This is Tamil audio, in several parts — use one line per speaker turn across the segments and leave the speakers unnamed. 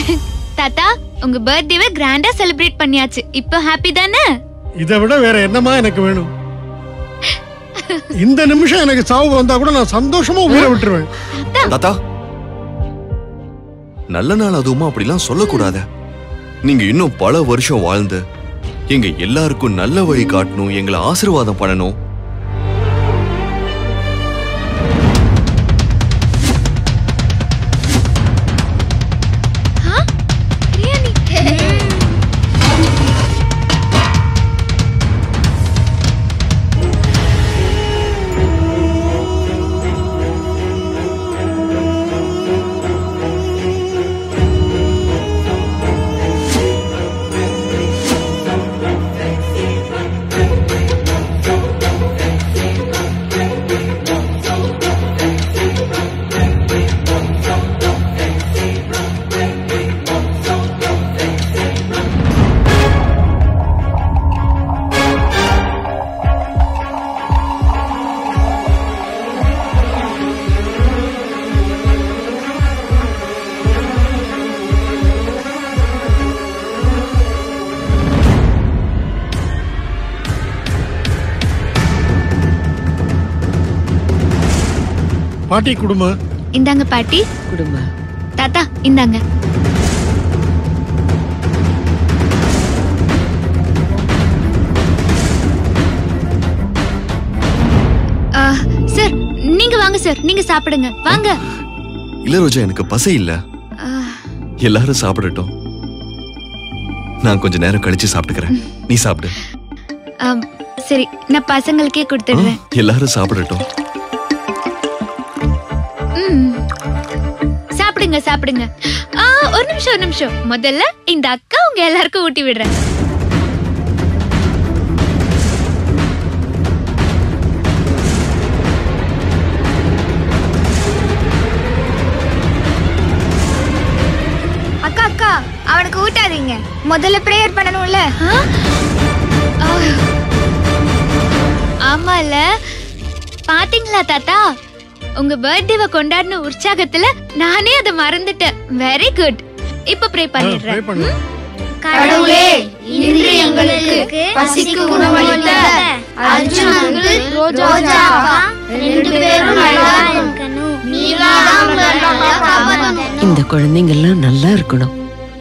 தாத்தா உங்க பர்த்டேவை கிராண்டா செலிப்ரேட் பண்ணியாச்சு இப்போ ஹாப்பி தானே
இதை விட வேற என்னமா எனக்கு வேணும் இந்த நிமிஷம் எனக்கு சாவு வந்தா கூட நான் சந்தோஷமா உயிரை விட்டுருவேன்
தாத்தா நல்ல நாள் அதுவுமா அப்படிலாம் சொல்லக்கூடாத நீங்க இன்னும் பல வருஷம் வாழ்ந்து எங்க எல்லாருக்கும் நல்ல வழி காட்டணும் எங்களை ஆசீர்வாதம் பண்ணணும்
பிரியாணி
பாட்டி குடும்பம்
இந்தாங்க பாட்டி
குடும்பம்
தாத்தா இந்தாங்க ஆ, சார் நீங்க வாங்க சார் நீங்க சாப்பிடுங்க வாங்க
இல்ல ரோஜா எனக்கு பசி இல்ல
ஆ,
எல்லாரும் சாப்பிடட்டும் நான் கொஞ்ச நேரம் கழிச்சு சாப்பிட்டுக்கிறேன் நீ சாப்பிடு
ஆம், சரி நான் பசங்களுக்கே
ஆ,
கொடுத்துடுறேன்
எல்லாரும் சாப்பிடட்டும்
ம். சாப்பிடுங்க சாப்பிடுங்க ஆ, ஒரு நிமிஷம் ஒரு நிமிஷம் முதல்ல இந்த அக்கா உங்க எல்லாருக்கும் ஊட்டி விடுறேன்
அக்கா அக்கா அவனுக்கு ஊட்டாதீங்க முதல்ல பிரேயர் பண்ணணும்ல
ஆ? ஆ. ஆமால பாத்தீங்களா தாத்தா உங்க பர்த்டேவை கொண்டாடின உற்சாகத்துல நானே அதை மறந்துட்டேன் வெரி குட் இப்ப ப்ரே
ப்ரே
பண்ணிடுறேன்
பண்ணு
கடவுளே இன்று எங்களுக்கு பசிக்கு உணவளித்த அர்ஜுன் அங்கிள் ரோஜா அக்கா ரெண்டு பேரும் நல்லா இருக்கணும் நீதான் நல்லா காப்பாத்தணும்
இந்த குழந்தைங்க எல்லாம் நல்லா இருக்கணும்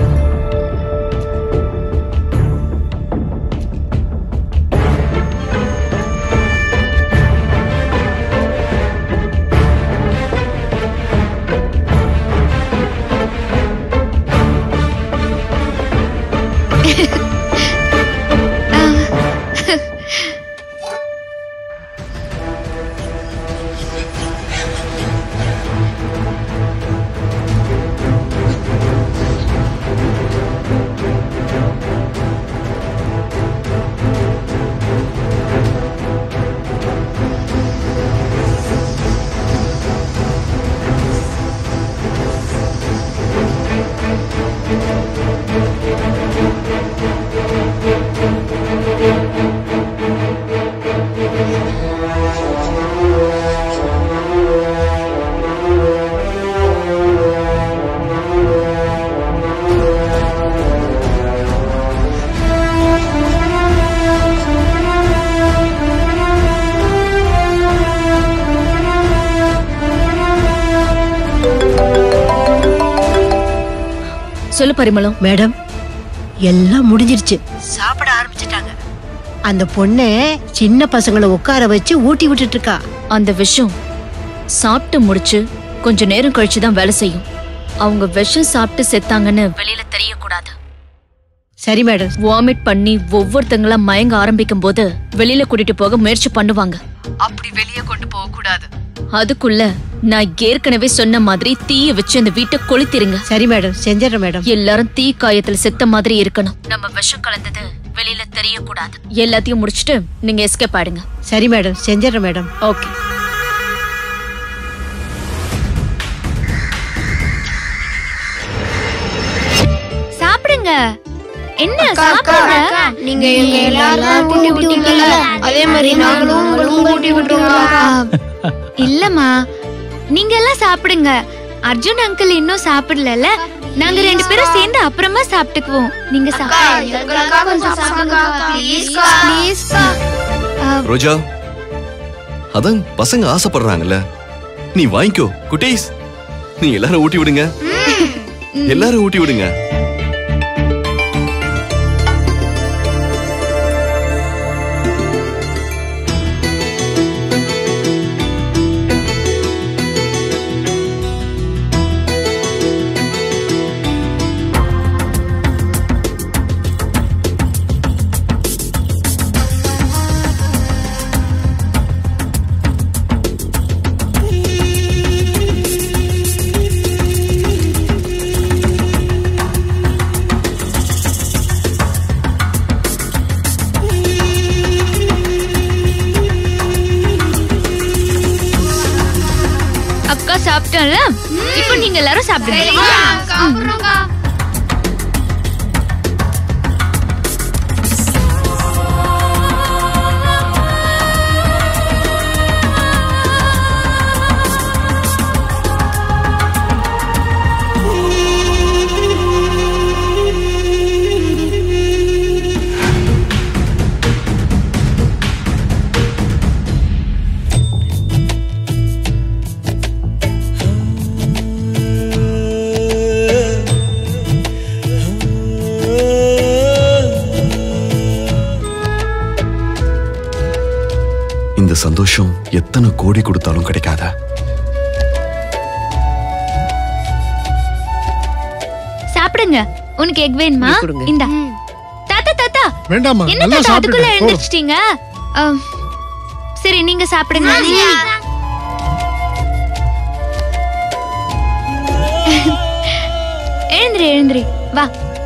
சொல்லு பரிமளம்
மேடம் எல்லாம் முடிஞ்சிருச்சு சாப்பிட ஆரம்பிச்சிட்டாங்க அந்த பொண்ணு சின்ன பசங்களை உட்கார வச்சு ஊட்டி விட்டுட்டு இருக்கா
அந்த விஷம் சாப்பிட்டு முடிச்சு கொஞ்ச நேரம் கழிச்சு தான் வேலை செய்யும் அவங்க விஷம் சாப்பிட்டு செத்தாங்கன்னு வெளியில தெரியக்கூடாது
சரி மேடம்
வாமிட் பண்ணி ஒவ்வொருத்தங்களா மயங்க ஆரம்பிக்கும் போது வெளியில கூட்டிட்டு போக முயற்சி பண்ணுவாங்க அப்படி வெளியே கொண்டு போக கூடாது அதுக்குள்ள நான் ஏற்கனவே சொன்ன மாதிரி தீய வச்சு அந்த வீட்டை கொளுத்திருங்க
சரி மேடம் செஞ்சிடறேன் மேடம்
எல்லாரும் தீ காயத்துல செத்த மாதிரி இருக்கணும் நம்ம விஷம் கலந்தது வெளியில தெரியக்கூடாது எல்லாத்தையும் முடிச்சிட்டு நீங்க எஸ்கேப் ஆடுங்க
சரி மேடம் செஞ்சிடறேன் மேடம்
ஓகே
சாப்பிடுங்க என்ன சாப்பிடுங்க
நீங்க எங்க எல்லாரும் ஊட்டி விட்டீங்கல்ல அதே மாதிரி நாங்களும் உங்களுக்கும் ஊட்டி விட்டுருவோம்
ஆ, இல்லம்மா நீங்க எல்லாம் சாப்பிடுங்க அர்ஜுன் அங்கிள் இன்னும் சாப்பிடல நாங்க ரெண்டு பேரும் சேர்ந்து அப்புறமா சாப்பிட்டுக்குவோம் நீங்க சாப்பிடுங்க
எங்களுக்காக கொஞ்சம் சாப்பிடுங்கா ப்ளீஸ்க்கா ப்ளீஸ்க்கா
ரோஜா அதான் பசங்க ஆசைப்படுறாங்கல்ல நீ வாங்கிக்கோ குட்டீஸ் நீ எல்லாரும் ஊட்டி விடுங்க எல்லாரும் ஊட்டி விடுங்க
அக்கா சாப்பிட்டோம்ல இப்போ நீங்க எல்லாரும் சாப்பிடுங்க
சாப்பிடுறோம்க்கா
இந்த சந்தோஷம் எத்தனை கோடி கொடுத்தாலும் கிடைக்காதா
சாப்பிடுங்க உனக்கு எக் வேணுமா
இங்க கொடுங்க.
இந்தா தாத்தா தாத்தா
வேண்டாமா
என்ன
நல்லா
தாத்தா அதுக்குள்ள
சாப்பிட்டுட்டேன் போதும்.
எழுந்திரிச்சிட்டீங்க அம், சரி நீங்க சாப்பிடுங்க எழுந்திரி எழுந்திரி வா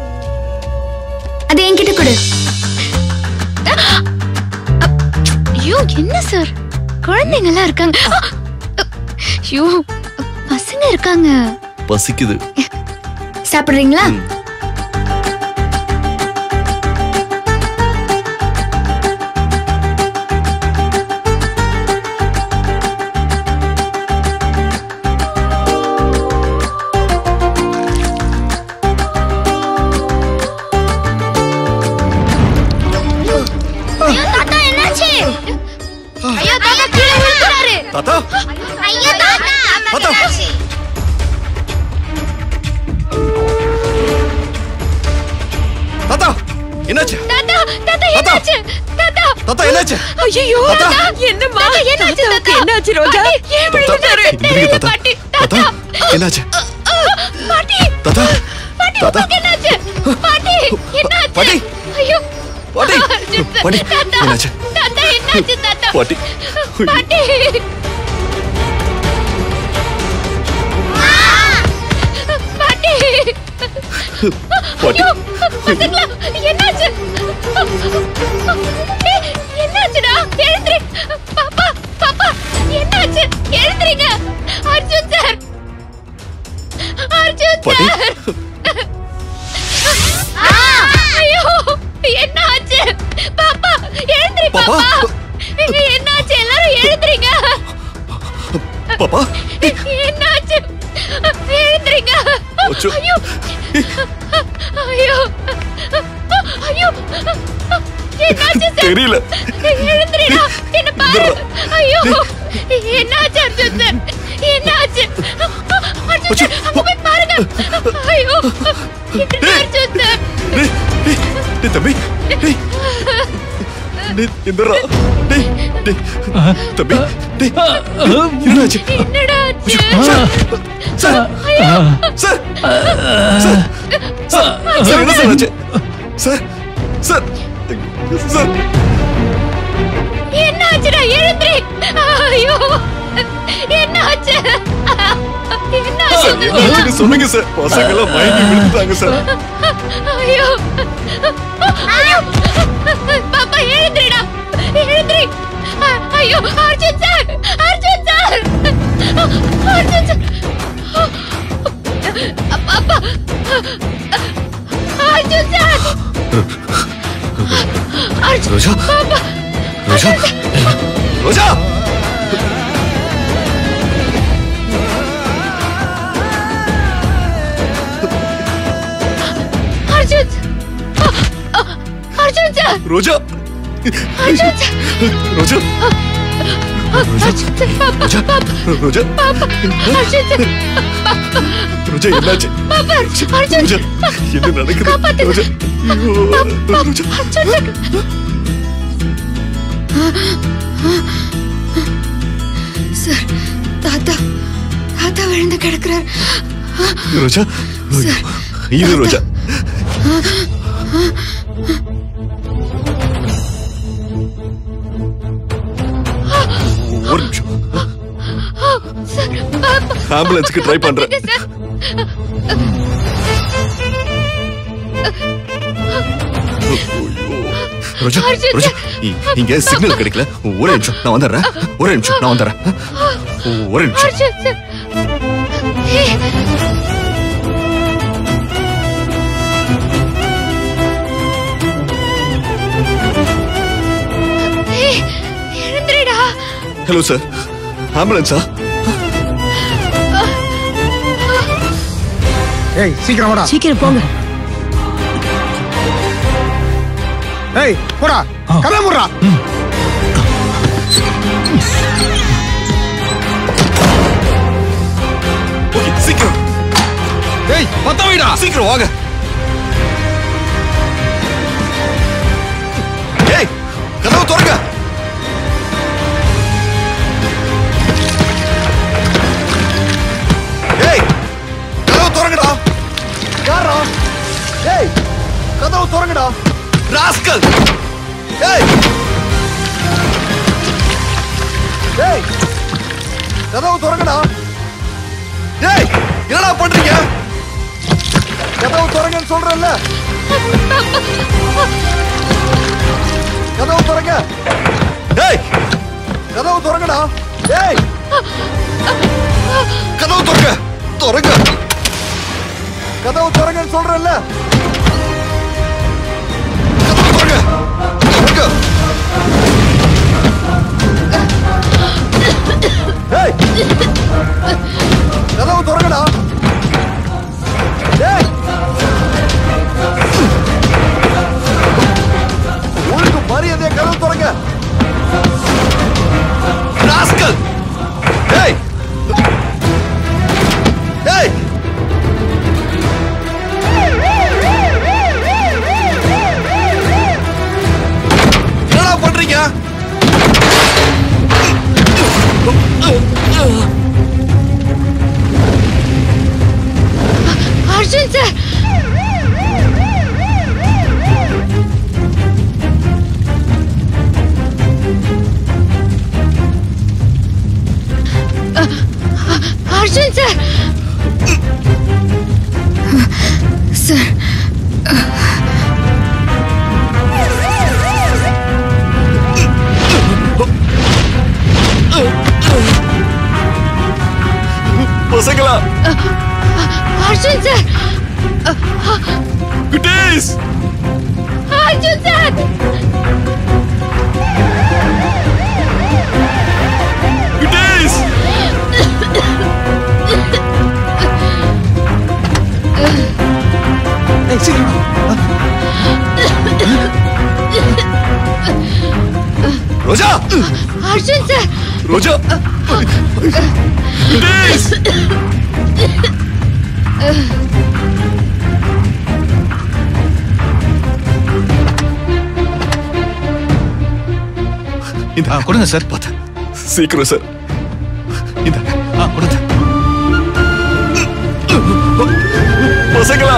அது என்கிட்ட கொடு
ஐயோ என்ன சார் குழந்தைங்க எல்லாம் இருக்காங்க ஐயோ பசங்க இருக்காங்க
பசிக்குது
சாப்பிடுறீங்களா
ம்.
தாத்தா என்னாச்சு ஐயோ தாத்தா கீழே விழுந்துறாரு
தாத்தா
ஐயோ தாத்தா
தாத்தா. தாத்தா என்னாச்சு
தாத்தா தாத்தா என்னாச்சு தாத்தா
தாத்தா என்னாச்சு
ஐயோ
தாத்தா.
என்னம்மா
தாத்தா, என்னாச்சு தாத்தா
என்னாச்சு ரோஜா
பாட்டி, ஏன்
தாத்தா,
விழுந்துட்டாரு
இங்க இருங்க தாத்தா
பாட்டி
தாத்தா
தாத்தா
என்னாச்சு
பாட்டி
தாத்தா
பாட்டி
தாத்தா
உங்களுக்கு என்னாச்சு பாட்டி என்னாச்சு
பாட்டி.
ஐயோ
பாட்டி.
அர்ஜுன் சார்,
பாட்டி,
தாத்தா
என்னாச்சு?
தாத்தா என்னாச்சு தாத்தா
பாட்டி
பாட்டி பாட்டி
பாட்டி
ஐயோ, பசங்களா, என்னாச்சு ஏய், என்னாச்சுடா எழுந்திரி பாப்பா பாப்பா என்னாச்சு எழுந்திரிங்க அர்ஜுன் சார் அர்ஜுன்
பாட்டி.
சார் ஆ, ஐயோ என்னாச்சு பாப்பா எழுந்திரி
பாப்பா.
பாப்பா என்னாச்சு எல்லாரும் எழுந்திரிங்க
பாப்பா
என்னாச்சு எழுந்திரிங்க
அச்சோ.
ஐயோ ஐயோ ஐயோ என்னாச்சு சார்
தெரியல
எழுந்திரிடா என்ன பாரு ஐயோ என்னாச்சு அர்ஜுன் சார் என்னாச்சு அர்ஜுன் சார் அங்க போய் பாருங்க ஐயோ என்ன அர்ஜுன் சார்
டேய் டேய் டேய் தம்பி டேய் டேய் இந்தரா டேய் டேய் தம்பி டேய் என்னாச்சு
என்னடா ஆச்சு
sir sir sir sir sir என்ன சார் ஆச்சு சார் சார் சார்
என்னாச்சுடா எழுந்திரி ஐயோ என்னாச்சு என்னாச்சு
சார் என்னாச்சுன்னு சொல்லுங்க சார் பசங்க எல்லாம் மயங்கி விழுந்துட்டாங்க சார்
ஐயோ ஐயோ பாப்பா எழுந்திரிடா எழுந்திரி ஐயோ Arjun sir Arjun sir Arjun sir பாப்பா Arjun sir Arjun
Roja Roja Roja
sir
Roja
Arjun sir
Roja
Arjun sir பாப்பா
ரோஜா ரோஜா
அர்ஜுன் சார்
ரோஜா என்னாச்சு
பாப்பா அர்ஜுன்
ரோஜா என்ன நடக்குது
காப்பாத்துங்க.
ரோஜா ஐயோ, ரோஜா
அர்ஜுன் சார்
சார் தாத்தா தாத்தா விழுந்து கிடக்குறார்
ரோஜா ஐயோ, இரு ரோஜா ஒரு நிமிஷம்
சார் பாப்பா
ஆம்புலன்ஸுக்கு ட்ரை பண்றேன்
சார்
ரோஜா
அர்ஜுன்
ரோஜா இ- இங்க சிக்னல் கிடைக்கல ஒரே நிமிஷம் நான் வந்துடுறேன் ஒரே நிமிஷம் நான் வந்துடுறேன் ஒரே நிமிஷம்
அர்ஜுன் சார் ஏய், ஏய், எழுந்திருடா
ஹலோ சார் ஆம்புலன்ஸா
ஏய் சீக்கிரம் வாடா
சீக்கிரம் போங்க
ஏய் போடா கிளம்புடா
ஓகே சீக்கிரம்
ஏய் பத்த வைடா
சீக்கிரம் வாங்க ஏய் கதவு திறங்க ஏய் கதவு திறங்கடா யாரா ஏய் கதவு திறங்கடா ராஸ்கல் ஏய் ஏய் கதவு திறங்கடா ஏய் என்னடா பண்றீங்க கதவு திறங்கன்னு சொல்றேன்ல கதவு திறங்க ஏய் கதவு திறங்கடா ஏய் கதவு திறங்க திறங்க கதவு திறங்கன்னு சொல்றேன்ல கதவு திறங்க திறங்க ஏய் கதவு திறங்கடா ஏய் ஒழுங்கு மரியாதையா கதவு திறங்க ராஸ்கல் ஏய் ஏய் என்னடா பண்றீங்க
அர்ஜுன் சார் அ- அ- அர்ஜுன் சார் சார்
பசங்களா
அர்ஜுன் சார்
குட்டீஸ்
அர்ஜுன் சார்
குட்டீஸ்
ஏய் சீக்கிரம் வா.
ரோஜா
அர்ஜுன் சார்
ரோஜா குட்டீஸ் இந்த
கொடுங்க சார்
பார்த்தேன் சீக்கிரம் சார் இந்த
ஆ கொடுங்க
பசங்களா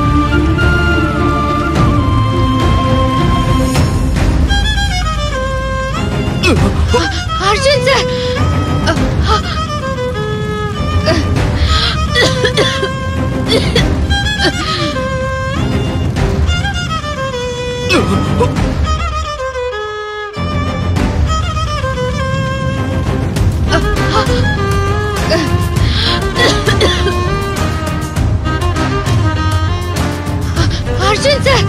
அர்ஜுன் சார் அர்ஜுன் சார்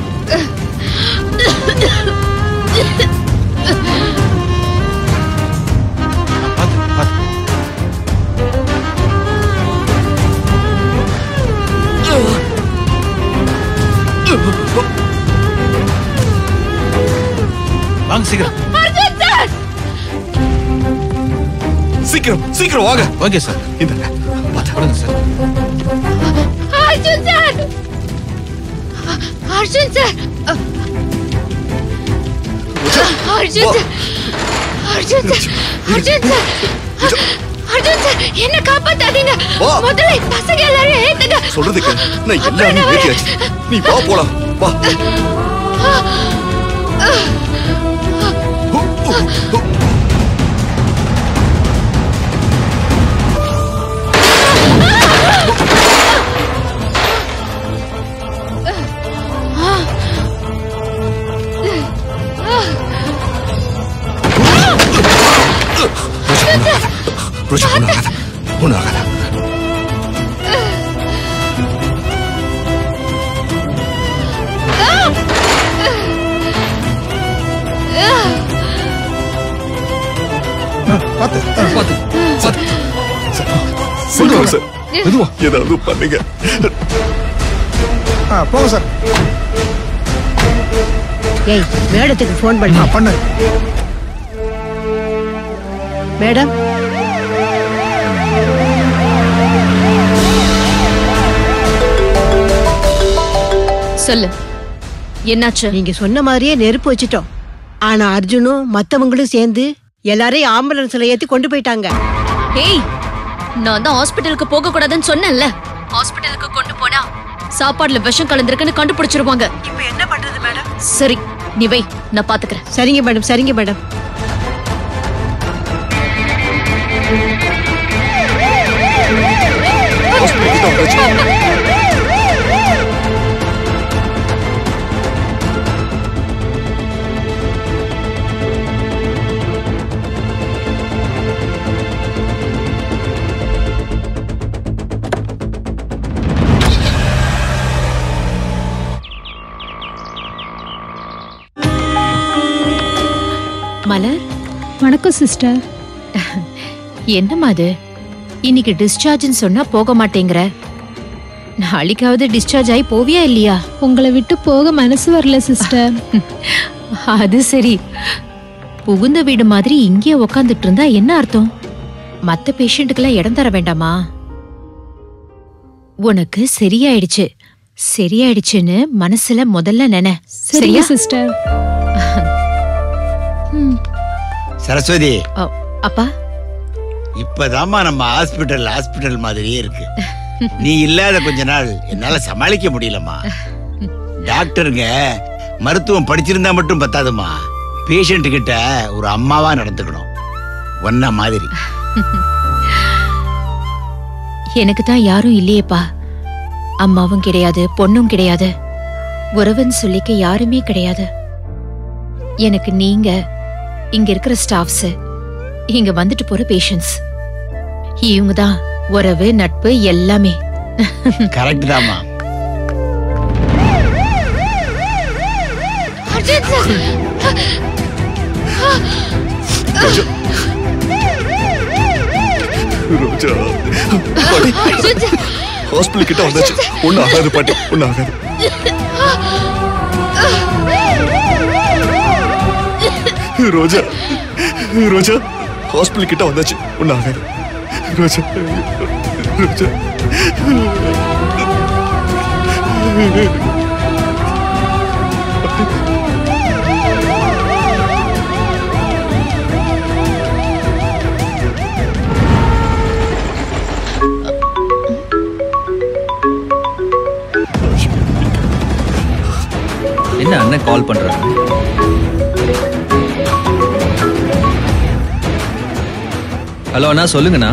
பார்த்து பார்த்து வாங்க சீக்கிரம்
அர்ஜுன் சார்
சீக்கிரம் சீக்கிரம் வாங்க
ஓகே சார்
இந்தாங்க பாத்து.
கொடுங்க sir
Arjun sir Arjun sir Arjun sir Arjun sir Arjun sir Arjun sir என்ன காப்பாத்தாதீங்க
வா.
முதல்ல இந்த பசங்க எல்லாரும் ஏத்துங்க
சொல்றதுக்கு நான்
அப்புறம்
எல்லாமே
நான் வரேன்.
ஏத்தியாச்சு நீ வா போலாம் வா ரோஜா ஒன்றும் ஆகாத ஒன்றும் ஆகாத
பார்த்து பார்த்து பார்த்து
சீக்கிரம் சார்
மெதுவா
ஏதாவது பண்ணுங்க
ஆ போங்க சார்
ஏய் மேடத்துக்கு ஃபோன் பண்ணி
ஆ பண்ணு
மேடம்
சொல்லு என்னாச்சு
நீங்க சொன்ன மாதிரியே நெருப்பு வச்சுட்டோம் ஆனா அர்ஜுனும் மத்தவங்களும் சேர்ந்து எல்லாரையும் ஆம்புலன்ஸ்ல ஏத்தி கொண்டு போயிட்டாங்க
ஏய் நான் தான் ஹாஸ்பிட்டலுக்கு போக கூடாதுன்னு சொன்னேன்ல ஹாஸ்பிட்டலுக்கு கொண்டு போனா சாப்பாடுல விஷம் கலந்திருக்குன்னு கண்டுபிடிச்சிருவாங்க
இப்போ என்ன பண்றது மேடம்
சரி நீ வை நான் பாத்துக்கிறேன்
சரிங்க மேடம் சரிங்க மேடம்
ஹாஸ்பிட்டல் கிட்ட வந்தாச்சு
மலர்
வணக்கம் சிஸ்டர்
என்னம்மா அது இன்னைக்கு டிஸ்சார்ஜ்னு சொன்னா போக மாட்டேங்கிற நாளைக்காவது டிஸ்சார்ஜ் ஆகி போவியா இல்லையா
உங்களை விட்டு போக மனசு வரல சிஸ்டர்
அது சரி புகுந்த வீடு மாதிரி இங்கேயே உக்காந்துட்டு இருந்தா என்ன அர்த்தம் மத்த பேஷண்ட்டுக்கெல்லாம் இடம் தர வேண்டாமா உனக்கு சரியாயிடுச்சு சரியாயிடுச்சுன்னு மனசுல முதல்ல நினை
சரியா
சரியா
சிஸ்டர்
சரஸ்வதி
அ- அப்பா
இப்பதாம்மா நம்ம ஹாஸ்பிட்டல் ஹாஸ்பிட்டல் மாதிரியே இருக்கு நீ இல்லாத கொஞ்ச நாள் என்னால சமாளிக்க முடியலம்மா டாக்டருங்க மருத்துவம் படிச்சிருந்தா மட்டும் பத்தாதுமா பேஷண்ட் கிட்ட ஒரு அம்மாவா நடந்துக்கணும் ஒன்ன மாதிரி
எனக்கு தான் யாரும் இல்லையேப்பா அம்மாவும் கிடையாது பொண்ணும் கிடையாது உறவுன்னு சொல்லிக்க யாருமே கிடையாது எனக்கு நீங்க இங்க இருக்கிற ஸ்டாஃப்ஸ் இங்க வந்துட்டு போற பேஷண்ட்ஸ் இவங்க தான் உறவு நட்பு எல்லாமே
கரெக்ட் தாம்மா
அர்ஜுன் சார்
ரோஜா பாட்டி
அர்ஜுன் சார்
ஹாஸ்பிட்டல் கிட்ட வந்தாச்சு ஒன்றும் ஆகாது பாட்டி ஒன்றும் ஆகாது ரோஜா ரோஜா ஹாஸ்பிட்டல் கிட்ட வந்தாச்சு ஒன்றும் ஆகாது ரோஜா ரோஜா
என்ன அண்ணன் கால் பண்றாரு ஹலோ அண்ணா சொல்லுங்கண்ணா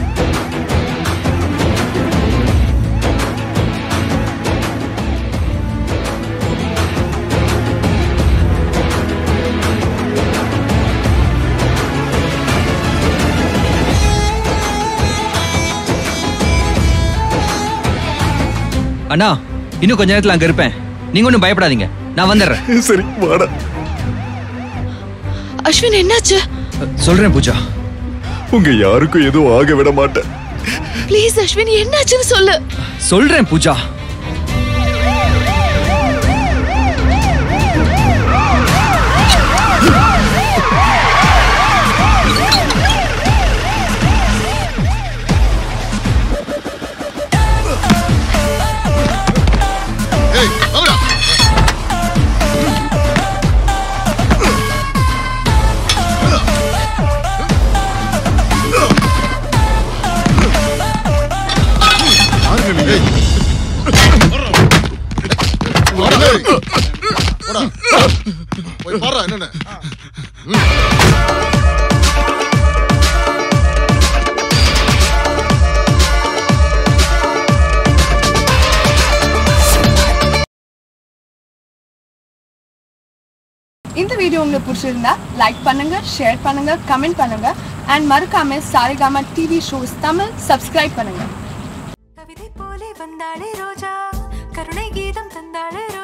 அண்ணா இன்னும் கொஞ்ச நேரத்துல அங்க இருப்பேன் நீங்க ஒன்றும் பயப்படாதீங்க நான் வந்துடுறேன்
சரி வாடா
அஸ்வின் என்னாச்சு
சொல்றேன் பூஜா
உங்க யாருக்கும் எதுவும் ஆக விட மாட்டேன்
ப்ளீஸ் அஸ்வின் என்னாச்சுன்னு சொல்லு
சொல்றேன் பூஜா
போய் பாரு என்னன்னு
இந்த வீடியோ உங்களுக்கு பிடிச்சிருந்தா லைக் பண்ணுங்க ஷேர் பண்ணுங்க கமெண்ட் பண்ணுங்க அண்ட் மறக்காம Saregama TV shows Tamil subscribe பண்ணுங்க
கவிதை போலே வந்தாளே ரோஜா கருணை கீதம் தந்தாளே ரோஜா